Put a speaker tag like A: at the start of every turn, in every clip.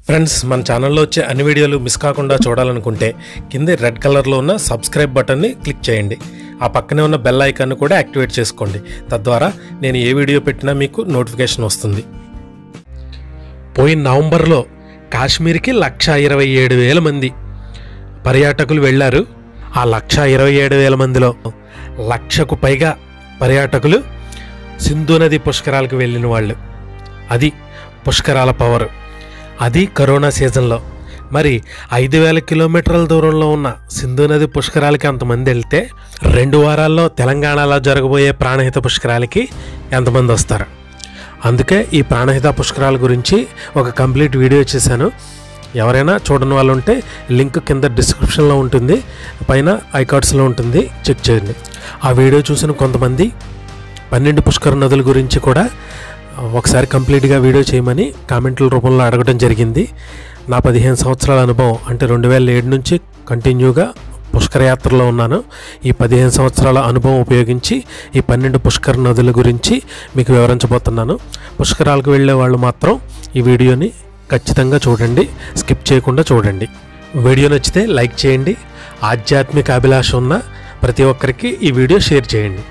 A: friends మన ఛానల్లో వచ్చే అన్ని వీడియోలు మిస్ కాకుండా చూడాలనుకుంటే కింద రెడ్ కలర్లో ఉన్న సబ్స్క్రైబ్ బటన్ని క్లిక్ చేయండి ఆ పక్కనే ఉన్న బెల్ ఐకాన్ని కూడా యాక్టివేట్ చేసుకోండి తద్వారా నేను ఏ వీడియో పెట్టినా మీకు నోటిఫికేషన్ వస్తుంది పోయిన నవంబర్లో కాశ్మీర్కి లక్ష ఇరవై ఏడు వేల మంది పర్యాటకులు వెళ్ళారు ఆ లక్ష ఇరవై ఏడు వేల మందిలో లక్షకు పైగా పర్యాటకులు సింధు నది పుష్కరాలకు వెళ్ళిన వాళ్ళు అది పుష్కరాల పవర్ అది కరోనా సీజన్లో మరి ఐదు వేల కిలోమీటర్ల దూరంలో ఉన్న సింధు నది పుష్కరాలకి అంతమంది వెళ్తే రెండు వారాల్లో తెలంగాణలో జరగబోయే ప్రాణహిత పుష్కరాలకి ఎంతమంది వస్తారు అందుకే ఈ ప్రాణహిత పుష్కరాల గురించి ఒక కంప్లీట్ వీడియో చేశాను ఎవరైనా చూడని వాళ్ళు ఉంటే లింక్ కింద డిస్క్రిప్షన్లో ఉంటుంది పైన ఐకార్డ్స్లో ఉంటుంది చెక్ చేయండి ఆ వీడియో చూసిన కొంతమంది పన్నెండు పుష్కర నదుల గురించి కూడా ఒకసారి కంప్లీట్గా వీడియో చేయమని కామెంట్ల రూపంలో అడగడం జరిగింది నా పదిహేను సంవత్సరాల అనుభవం అంటే రెండు వేల ఏడు నుంచి కంటిన్యూగా పుష్కర యాత్రలో ఉన్నాను ఈ పదిహేను సంవత్సరాల అనుభవం ఉపయోగించి ఈ పన్నెండు పుష్కర నదుల గురించి మీకు వివరించబోతున్నాను పుష్కరాలకు వెళ్ళే వాళ్ళు మాత్రం ఈ వీడియోని ఖచ్చితంగా చూడండి స్కిప్ చేయకుండా చూడండి వీడియో నచ్చితే లైక్ చేయండి ఆధ్యాత్మిక అభిలాష ఉన్న ప్రతి ఒక్కరికి ఈ వీడియో షేర్ చేయండి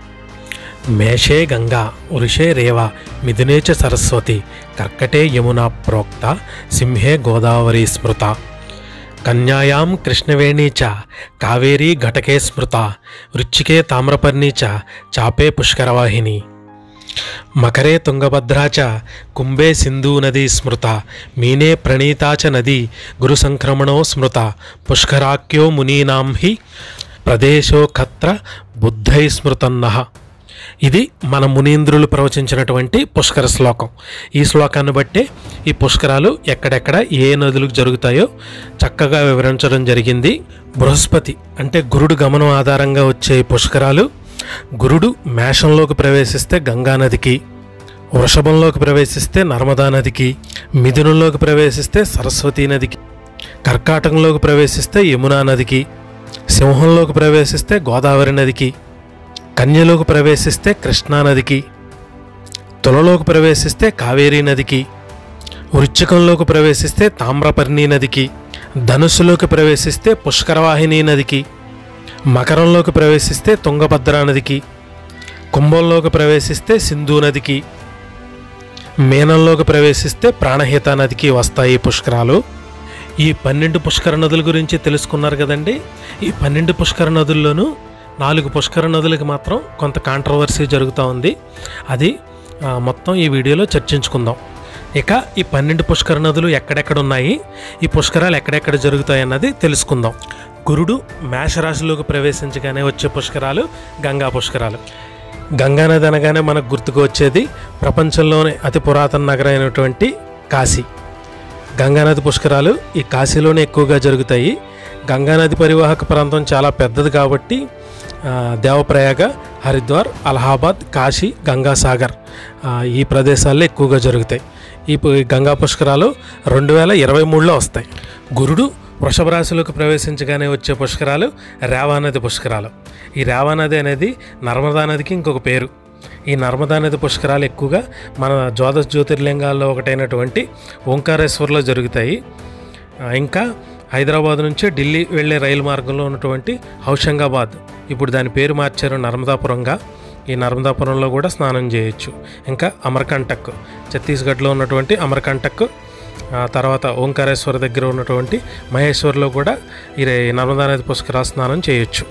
A: మేషే గంగా వృషే రేవ మిథునే చ సరస్వతి కర్కటే యమునా ప్రోక్త సింహే గోదావరి స్మృత కన్యాయాం కృష్ణవేణీ చ కావేరీ ఘటకే స్మృత వృచ్చికే తామ్రపర్ణి చ చాపే పుష్కరవాహిని మకరే తుంగభద్రా చ కుంభే సింధూ నదీ స్మృత మీనే ప్రణీతా చ నదీ గురు సంక్రమణో స్మృత పుష్కరాఖ్యో మునీనాం హి ప్రదేశో ఖత్ర బుద్ధై స్మృతన్నః ఇది మన మునీంద్రులు ప్రవచించినటువంటి పుష్కర శ్లోకం ఈ శ్లోకాన్ని బట్టే ఈ పుష్కరాలు ఎక్కడెక్కడ ఏ నదులకు జరుగుతాయో చక్కగా వివరించడం జరిగింది బృహస్పతి అంటే గురుడు గమనం ఆధారంగా వచ్చే ఈ పుష్కరాలు గురుడు మేషంలోకి ప్రవేశిస్తే గంగా నదికి వృషభంలోకి ప్రవేశిస్తే నర్మదా నదికి మిథునంలోకి ప్రవేశిస్తే సరస్వతీ నదికి కర్కాటకంలోకి ప్రవేశిస్తే యమునా నదికి సింహంలోకి ప్రవేశిస్తే గోదావరి నదికి కన్యలోకి ప్రవేశిస్తే కృష్ణానదికి తులలోకి ప్రవేశిస్తే కావేరీ నదికి వృశ్చికంలోకి ప్రవేశిస్తే తామ్రపర్ణి నదికి ధనుస్సులోకి ప్రవేశిస్తే పుష్కరవాహిని నదికి మకరంలోకి ప్రవేశిస్తే తుంగభద్రా నదికి కుంభంలోకి ప్రవేశిస్తే సింధు నదికి మీనంలోకి ప్రవేశిస్తే ప్రాణహిత నదికి వస్తాయి ఈ పుష్కరాలు ఈ పన్నెండు పుష్కర నదుల గురించి తెలుసుకున్నారు కదండి ఈ పన్నెండు పుష్కర నదుల్లోనూ నాలుగు పుష్కర నదులకు మాత్రం కొంత కాంట్రవర్సీ జరుగుతూ ఉంది అది ఆ, మొత్తం ఈ వీడియోలో చర్చించుకుందాం ఇక ఈ పన్నెండు పుష్కర నదులు ఎక్కడెక్కడ ఉన్నాయి ఈ పుష్కరాలు ఎక్కడెక్కడ జరుగుతాయి అన్నది తెలుసుకుందాం గురుడు మేషరాశిలోకి ప్రవేశించగానే వచ్చే పుష్కరాలు గంగా పుష్కరాలు గంగా నది అనగానే మనకు గుర్తుకు వచ్చేది ప్రపంచంలోనే అతి పురాతన నగరం అయినటువంటి కాశీ గంగానది పుష్కరాలు ఈ కాశీలోనే ఎక్కువగా జరుగుతాయి గంగానది పరివాహక ప్రాంతం చాలా పెద్దది కాబట్టి ఆ, దేవప్రయాగ హరిద్వార్ అలహాబాద్ కాశీ గంగాసాగర్ ఆ, ఈ ప్రదేశాల్లో ఎక్కువగా జరుగుతాయి ఈ పు- ఈ గంగా పుష్కరాలు రెండు వేల ఇరవై మూడులో వస్తాయి గురుడు వృషభ రాశిలోకి ప్రవేశించగానే వచ్చే పుష్కరాలు రేవానది పుష్కరాలు ఈ రేవానది అనేది నర్మదా నదికి ఇంకొక పేరు ఈ నర్మదా నది పుష్కరాలు ఎక్కువగా మన ద్వాదశ జ్యోతిర్లింగాల్లో ఒకటైనటువంటి ఓంకారేశ్వర్లో జరుగుతాయి ఆ, ఇంకా హైదరాబాద్ నుంచి ఢిల్లీ వెళ్ళే రైలు మార్గంలో ఉన్నటువంటి హౌషంగాబాద్ ఇప్పుడు దాని పేరు మార్చారు నర్మదాపురంగా ఈ నర్మదాపురంలో కూడా స్నానం చేయొచ్చు ఇంకా అమర్కంటక్ ఛత్తీస్గఢ్లో ఉన్నటువంటి అమర్కంటక్ ఆ తర్వాత ఓంకారేశ్వర దగ్గర ఉన్నటువంటి మహేశ్వర్లో కూడా ఈ రే- నర్మదా నది పుష్కర స్నానం చేయొచ్చు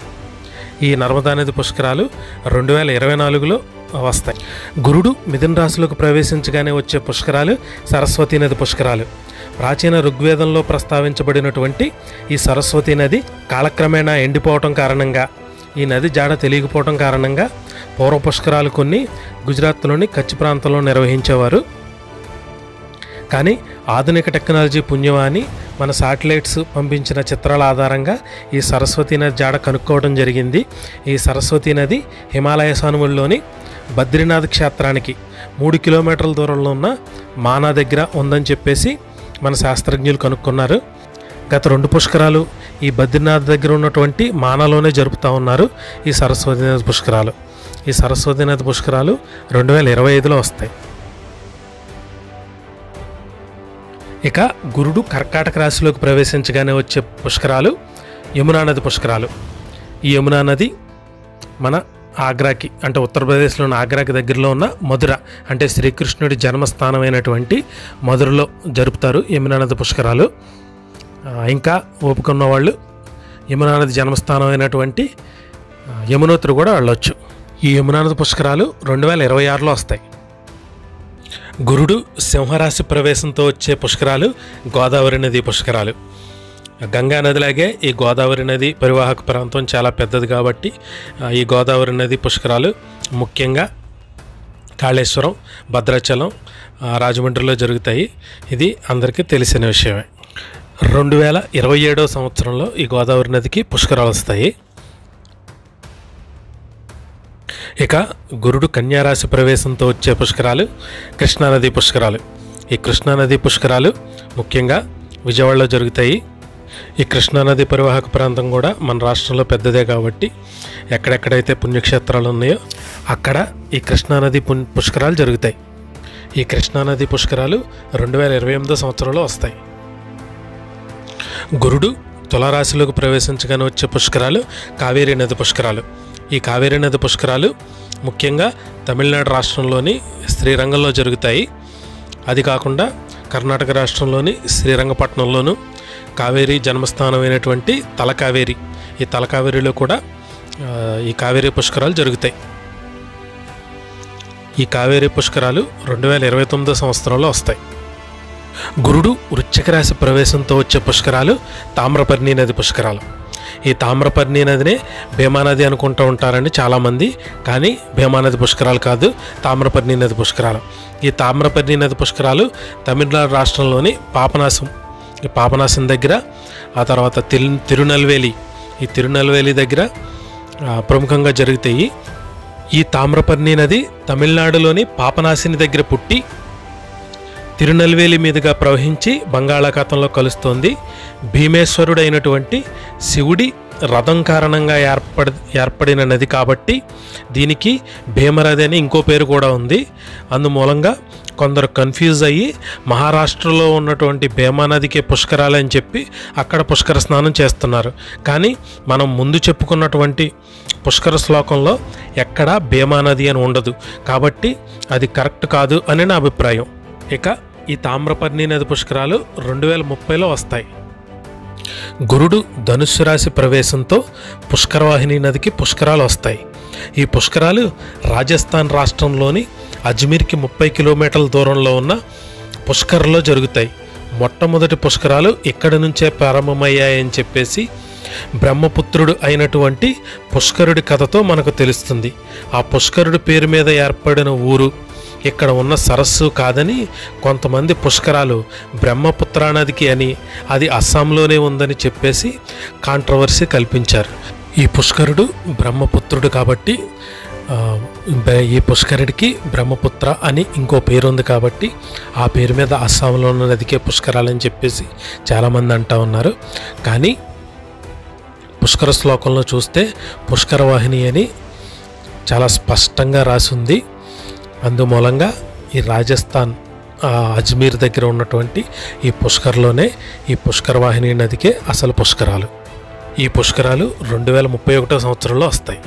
A: ఈ నర్మదా నది పుష్కరాలు రెండు వేల ఇరవై నాలుగులో వస్తాయి గురుడు మిథున రాశిలోకి ప్రవేశించగానే వచ్చే పుష్కరాలు సరస్వతీ నది పుష్కరాలు ప్రాచీన ఋగ్వేదంలో ప్రస్తావించబడినటువంటి ఈ సరస్వతీ నది కాలక్రమేణా ఎండిపోవటం కారణంగా ఈ నది జాడ తెలియకపోవటం కారణంగా పూర్వ పుష్కరాలు కొన్ని గుజరాత్లోని కచ్ ప్రాంతంలో నిర్వహించేవారు కానీ ఆధునిక టెక్నాలజీ పుణ్యమాని మన శాటిలైట్స్ పంపించిన చిత్రాల ఆధారంగా ఈ సరస్వతీ నది జాడ కనుక్కోవడం జరిగింది ఈ సరస్వతీ నది హిమాలయ సానువుల్లోని బద్రీనాథ్ క్షేత్రానికి మూడు కిలోమీటర్ల దూరంలో ఉన్న మానా దగ్గర ఉందని చెప్పేసి మన శాస్త్రజ్ఞులు కనుక్కున్నారు గత రెండు పుష్కరాలు ఈ బద్రీనాథ్ దగ్గర ఉన్నటువంటి మానాలోనే జరుపుతూ ఉన్నారు ఈ సరస్వతీ నది పుష్కరాలు ఈ సరస్వతీ నది పుష్కరాలు రెండు వేల ఇరవై ఐదులో వస్తాయి ఇక గురుడు కర్కాటక రాశిలోకి ప్రవేశించగానే వచ్చే పుష్కరాలు యమునా నది పుష్కరాలు ఈ యమునా నది మన ఆగ్రాకి అంటే ఉత్తరప్రదేశ్లోని ఆగ్రాకి దగ్గరలో ఉన్న మధుర అంటే శ్రీకృష్ణుడి జన్మస్థానమైనటువంటి మధురలో జరుపుతారు యమునా నది పుష్కరాలు ఆ, ఇంకా ఓపిక ఉన్న వాళ్ళు యమునా నది జన్మస్థానం అయినటువంటి ఆ, యమునోత్రి కూడా వెళ్ళొచ్చు ఈ యమునా నది పుష్కరాలు రెండు వేల ఇరవై ఆరులో వస్తాయి గురుడు సింహరాశి ప్రవేశంతో వచ్చే పుష్కరాలు గోదావరి నది పుష్కరాలు గంగా నదిలాగే ఈ గోదావరి నది పరివాహక ప్రాంతం చాలా పెద్దది కాబట్టి ఆ, ఈ గోదావరి నది పుష్కరాలు ముఖ్యంగా కాళేశ్వరం భద్రాచలం ఆ, రాజమండ్రిలో జరుగుతాయి ఇది అందరికీ తెలిసిన విషయమే రెండు వేల ఇరవై ఏడవ సంవత్సరంలో ఈ గోదావరి నదికి పుష్కరాలు వస్తాయి ఇక గురుడు కన్యారాశి ప్రవేశంతో వచ్చే పుష్కరాలు కృష్ణానది పుష్కరాలు ఈ కృష్ణానది పుష్కరాలు ముఖ్యంగా విజయవాడలో జరుగుతాయి ఈ కృష్ణానది పరివాహక ప్రాంతం కూడా మన రాష్ట్రంలో పెద్దదే కాబట్టి ఎక్కడెక్కడైతే పుణ్యక్షేత్రాలు ఉన్నాయో అక్కడ ఈ కృష్ణానది పుణ్ పుష్కరాలు జరుగుతాయి ఈ కృష్ణానది పుష్కరాలు రెండు వేల ఇరవై ఎనిమిదో సంవత్సరంలో వస్తాయి గురుడు తులారాశిలోకి ప్రవేశించగానే వచ్చే పుష్కరాలు కావేరీ నది పుష్కరాలు ఈ కావేరీ నది పుష్కరాలు ముఖ్యంగా తమిళనాడు రాష్ట్రంలోని శ్రీరంగంలో జరుగుతాయి అది కాకుండా కర్ణాటక రాష్ట్రంలోని శ్రీరంగపట్నంలోను కావేరీ జన్మస్థానమైనటువంటి తలకావేరి ఈ తలకావేరిలో కూడా ఆ, ఈ కావేరీ పుష్కరాలు జరుగుతాయి ఈ కావేరీ పుష్కరాలు రెండు వేల ఇరవై తొమ్మిదో సంవత్సరంలో వస్తాయి గురుడు వృశ్చిక రాశి ప్రవేశంతో వచ్చే పుష్కరాలు తామ్రపర్ణి నది పుష్కరాలు ఈ తామ్రపర్ణి నదినే భీమా నది అనుకుంటూ ఉంటారండి చాలామంది కానీ భీమా నది పుష్కరాలు కాదు తామ్రపర్ణి నది పుష్కరాలు ఈ తామ్రపర్ణి నది పుష్కరాలు తమిళనాడు రాష్ట్రంలోని పాపనాశం ఈ పాపనాశం దగ్గర ఆ తర్వాత తిరు తిరునల్వేలి ఈ తిరునల్వేలి దగ్గర ఆ, ప్రముఖంగా జరుగుతాయి ఈ తామ్రపర్ణి నది తమిళనాడులోని పాపనాశిని దగ్గర పుట్టి తిరునల్వేలి మీదుగా ప్రవహించి బంగాళాఖాతంలో కలుస్తోంది భీమేశ్వరుడైనటువంటి శివుడి రథం కారణంగా ఏర్పడి ఏర్పడిన నది కాబట్టి దీనికి భీమరథి అని ఇంకో పేరు కూడా ఉంది అందుమూలంగా కొందరు కన్ఫ్యూజ్ అయ్యి మహారాష్ట్రలో ఉన్నటువంటి భీమా నదికి పుష్కరాలు అని చెప్పి అక్కడ పుష్కర స్నానం చేస్తున్నారు కానీ మనం ముందు చెప్పుకున్నటువంటి పుష్కర శ్లోకంలో ఎక్కడా భీమా నది అని ఉండదు కాబట్టి అది కరెక్ట్ కాదు అని నా అభిప్రాయం ఇక ఈ తామ్రపర్ణి నది పుష్కరాలు రెండు వేల ముప్పైలో వస్తాయి గురుడు ధనుస్సు రాశి ప్రవేశంతో పుష్కరవాహిని నదికి పుష్కరాలు వస్తాయి ఈ పుష్కరాలు రాజస్థాన్ రాష్ట్రంలోని అజ్మీర్కి ముప్పై కిలోమీటర్ల దూరంలో ఉన్న పుష్కర్లో జరుగుతాయి మొట్టమొదటి పుష్కరాలు ఇక్కడి నుంచే ప్రారంభమయ్యాయని చెప్పేసి బ్రహ్మపుత్రుడు అయినటువంటి పుష్కరుడి కథతో మనకు తెలుస్తుంది ఆ పుష్కరుడి పేరు మీద ఏర్పడిన ఊరు ఇక్కడ ఉన్న సరస్సు కాదని కొంతమంది పుష్కరాలు బ్రహ్మపుత్రా నదికి అని అది అస్సాంలోనే ఉందని చెప్పేసి కాంట్రవర్సీ కల్పించారు ఈ పుష్కరుడు బ్రహ్మపుత్రుడు కాబట్టి ఆ, బ- ఈ పుష్కరుడికి బ్రహ్మపుత్ర అని ఇంకో పేరు ఉంది కాబట్టి ఆ పేరు మీద అస్సాంలో ఉన్న నదికే పుష్కరాలని చెప్పేసి చాలామంది అంటా ఉన్నారు కానీ పుష్కర శ్లోకంలో చూస్తే పుష్కర వాహిని అని చాలా స్పష్టంగా రాసింది అందుమూలంగా ఈ రాజస్థాన్ ఆ, అజ్మీర్ దగ్గర ఉన్నటువంటి ఈ పుష్కర్లోనే ఈ పుష్కర వాహిని నదికే అసలు పుష్కరాలు ఈ పుష్కరాలు రెండు వేల ముప్పై ఒకటో సంవత్సరంలో వస్తాయి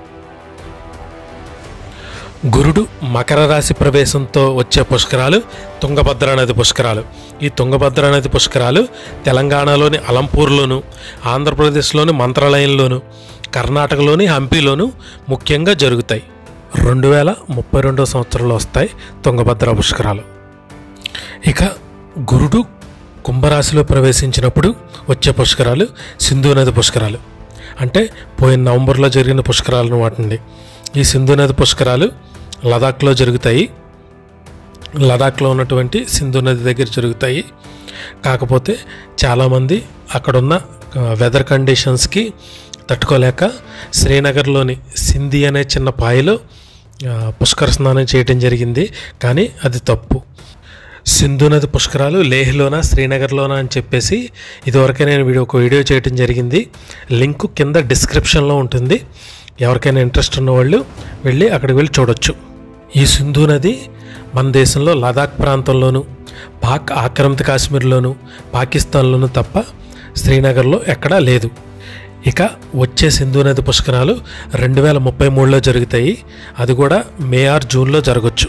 A: గురుడు మకర రాశి ప్రవేశంతో వచ్చే పుష్కరాలు తుంగభద్ర నది పుష్కరాలు ఈ తుంగభద్ర నది పుష్కరాలు తెలంగాణలోని అలంపూర్లోను ఆంధ్రప్రదేశ్లోని మంత్రాలయంలోను కర్ణాటకలోని హంపీలోను ముఖ్యంగా జరుగుతాయి రెండు వేల ముప్పై రెండో సంవత్సరంలో వస్తాయి తుంగభద్ర పుష్కరాలు ఇక గురుడు కుంభరాశిలో ప్రవేశించినప్పుడు వచ్చే పుష్కరాలు సింధు నది పుష్కరాలు అంటే పోయిన నవంబర్లో జరిగిన పుష్కరాలను వాటండి ఈ సింధు నది పుష్కరాలు లదాఖ్లో జరుగుతాయి లదాఖ్లో ఉన్నటువంటి సింధు నది దగ్గర జరుగుతాయి కాకపోతే చాలామంది అక్కడున్న వెదర్ కండిషన్స్కి తట్టుకోలేక శ్రీనగర్లోని సింధి అనే చిన్న పాయలో ఆ, పుష్కర స్నానం చేయటం జరిగింది కానీ అది తప్పు సింధు నది పుష్కరాలు లేహ్లోన శ్రీనగర్లోన అని చెప్పేసి ఇదివరకే నేను వీడియో ఒక వీడియో చేయటం జరిగింది లింక్ కింద డిస్క్రిప్షన్లో ఉంటుంది ఎవరికైనా ఇంట్రెస్ట్ ఉన్న వాళ్ళు వెళ్ళి అక్కడికి వెళ్ళి చూడొచ్చు ఈ సింధు నది మన దేశంలో లదాఖ్ ప్రాంతంలోను పాక్ ఆక్రమిత కాశ్మీర్లోను పాకిస్తాన్లోను తప్ప శ్రీనగర్లో ఎక్కడా లేదు ఇక వచ్చే సింధు నది పుష్కరాలు రెండు వేల ముప్పై మూడులో జరుగుతాయి అది కూడా మే ఆర్ జూన్లో జరగచ్చు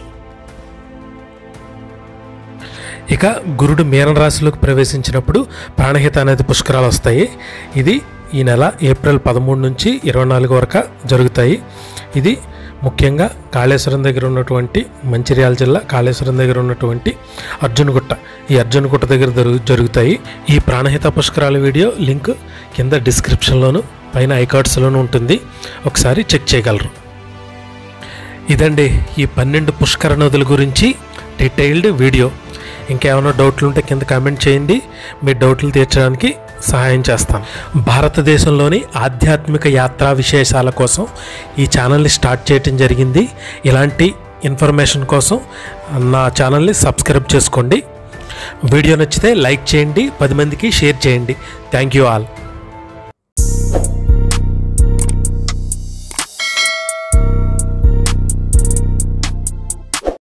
A: ఇక గురుడు మీన రాశిలోకి ప్రవేశించినప్పుడు ప్రాణహిత అనేది పుష్కరాలు వస్తాయి ఇది ఈ నెల ఏప్రిల్ పదమూడు నుంచి ఇరవై నాలుగు వరకు జరుగుతాయి ఇది ముఖ్యంగా కాళేశ్వరం దగ్గర ఉన్నటువంటి మంచిర్యాల జిల్లా కాళేశ్వరం దగ్గర ఉన్నటువంటి అర్జునగుట్ట ఈ అర్జునగుట్ట దగ్గర జరుగు జరుగుతాయి ఈ ప్రాణహిత పుష్కరాల వీడియో లింక్ కింద డిస్క్రిప్షన్లోను పైన ఐకార్డ్స్లోనూ ఉంటుంది ఒకసారి చెక్ చేయగలరు ఇదండి ఈ పన్నెండు పుష్కర నదుల గురించి డీటెయిల్డ్ వీడియో ఇంకేమైనా డౌట్లు ఉంటే కింద కామెంట్ చేయండి మీ డౌట్లు తీర్చడానికి సహాయం చేస్తాను భారతదేశంలోని ఆధ్యాత్మిక యాత్రా విశేషాల కోసం ఈ ఛానల్ని స్టార్ట్ చేయటం జరిగింది ఇలాంటి ఇన్ఫర్మేషన్ కోసం నా ఛానల్ని సబ్స్క్రైబ్ చేసుకోండి వీడియో నచ్చితే లైక్ చేయండి పది మందికి షేర్ చేయండి థ్యాంక్ యూ ఆల్